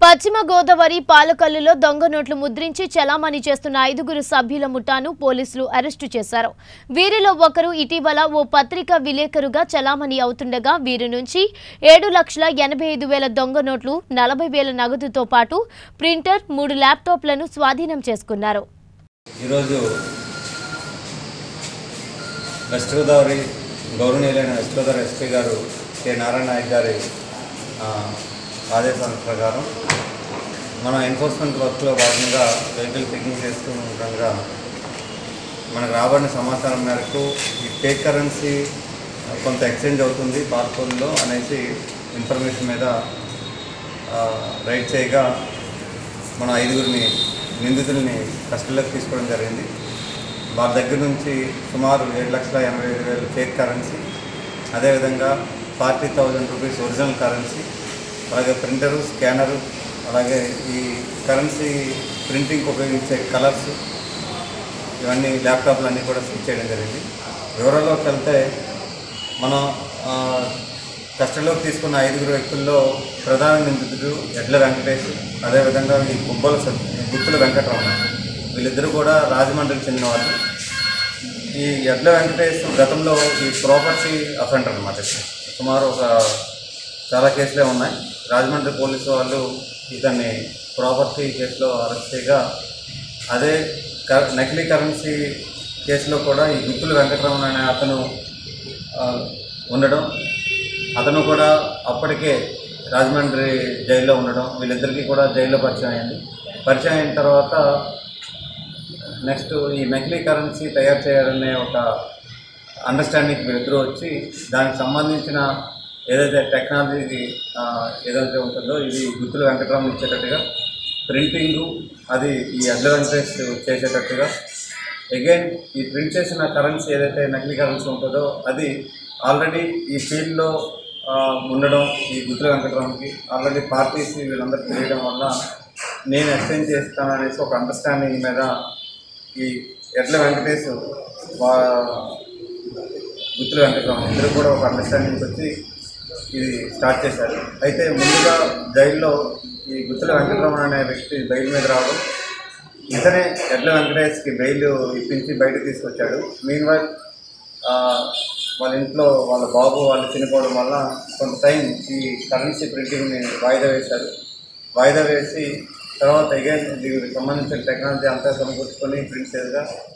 పశ్చిమ గోదావరి పాలకల్లులో దొంగ నోట్లు ముద్రించి చలామణి చేస్తున్న ఐదుగురు సభ్యుల ముఠాను పోలీసులు అరెస్టు చేశారు వీరిలో ఒకరు ఇటీవల ఓ పత్రిక విలేకరుగా చలామణి అవుతుండగా వీరి నుంచి ఏడు లక్షల ఎనభై ఐదు వేల దొంగ నోట్లు నలభై వేల నగదుతో పాటు ప్రింటర్ మూడు ల్యాప్టాప్లను స్వాధీనం చేసుకున్నారు ఈరోజు వెస్ట్ గోదావరి గౌరవనీయులైన వెస్ట్ గోదావరి ఎస్పీ గారు కె నారాయణ నాయక్ గారి ఆ, ఆదేశాల ప్రకారం మనం ఎన్ఫోర్స్మెంట్ వర్క్లో భాగంగా వెహికల్ చెకింగ్ చేస్తూ ఉండగా మనకు రాబడిన సమాచారం మేరకు ఈ ఫేక్ కరెన్సీ కొంత ఎక్స్చేంజ్ అవుతుంది పార్కోల్లో అనేసి ఇన్ఫర్మేషన్ మీద ఆ, రైడ్ చేయగా మన ఐదుగురిని నిందితుల్ని కస్టడీలోకి తీసుకోవడం జరిగింది వారి దగ్గర నుంచి సుమారు ఏడు లక్షల ఎనభై ఐదు వేలు ఫేక్ కరెన్సీ అదేవిధంగా forty thousand rupees original currency అలాగే ప్రింటరు స్కానరు అలాగే ఈ కరెన్సీ ప్రింటింగ్ ఉపయోగించే కలర్స్ ఇవన్నీ ల్యాప్టాప్లు అన్నీ కూడా స్విచ్ చేయడం జరిగింది వివరాల్లోకి వెళ్తే మనం ఆ, కస్టడీలోకి తీసుకున్న ఐదుగురు వ్యక్తుల్లో ప్రధాన నిందితుడు ఎడ్ల వెంకటేష్ అదేవిధంగా ఈ గుబ్బల సత్- గుత్తుల వెంకటరమణ వీళ్ళిద్దరూ కూడా రాజమండ్రికి చెందిన వాళ్ళు ఈ ఎడ్ల వెంకటేష్ గతంలో ఈ ప్రాపర్టీ అఫెండర్ అనమాట సుమారు ఒక చాలా కేసులే ఉన్నాయి రాజమండ్రి పోలీసు వాళ్ళు ఇతన్ని ప్రాపర్టీ కేసులో అరెస్ట్ చేయగా అదే క- నకిలీ కరెన్సీ కేసులో కూడా ఈ గుత్తుల వెంకటరమణ అనే అతను ఆ, ఉండడం అతను కూడా అప్పటికే రాజమండ్రి జైల్లో ఉండడం వీళ్ళిద్దరికీ కూడా జైల్లో పరిచయం అయింది పరిచయం అయిన తర్వాత నెక్స్ట్ ఈ నకిలీ కరెన్సీ తయారు చేయాలనే ఒక అండర్స్టాండింగ్ వీళ్ళిద్దరూ వచ్చి దానికి సంబంధించిన ఏదైతే టెక్నాలజీ ఆ, ఏదైతే ఉంటుందో ఇది గుత్తుల వెంకటరామన్ ఇచ్చేటట్టుగా ప్రింటింగు అది ఈ అడ్ల వెంకటేష్ చేసేటట్టుగా అగైన్ ఈ ప్రింట్ చేసిన కరెన్సీ ఏదైతే నకిలీ కరెన్సీ ఉంటుందో అది ఆల్రెడీ ఈ ఫీల్డ్లో ఉండడం ఈ గుత్తుల వెంకటరామన్కి ఆల్రెడీ పార్టీస్ వీళ్ళందరూ తెలియడం వల్ల నేను ఎక్స్చేంజ్ చేస్తాననేసి ఒక అండర్స్టాండింగ్ మీద ఈ ఎడ్ల వెంకటేష్ వా- గుత్తుల వెంకటరామన్ ఇద్దరు కూడా ఒక అండర్స్టాండింగ్ వచ్చి ఇది స్టార్ట్ చేశారు అయితే ముందుగా జైల్లో ఈ గుత్తుల వెంకటరమణ అనే వ్యక్తి బెయిల్ మీద రావడం ఇతనే ఎడ్ల వెంకటేష్కి బెయిల్ ఇప్పించి బయటకు తీసుకొచ్చాడు మీన్ వైల్ వాళ్ళ ఇంట్లో వాళ్ళ బాబు వాళ్ళు చనిపోవడం వల్ల కొంత టైం ఈ కరెన్సీ ప్రింటింగ్ని వాయిదా వేశారు వాయిదా వేసి తర్వాత అగైన్ దీనికి సంబంధించిన టెక్నాలజీ అంతా సమకూర్చుకొని ప్రింట్ చేయగా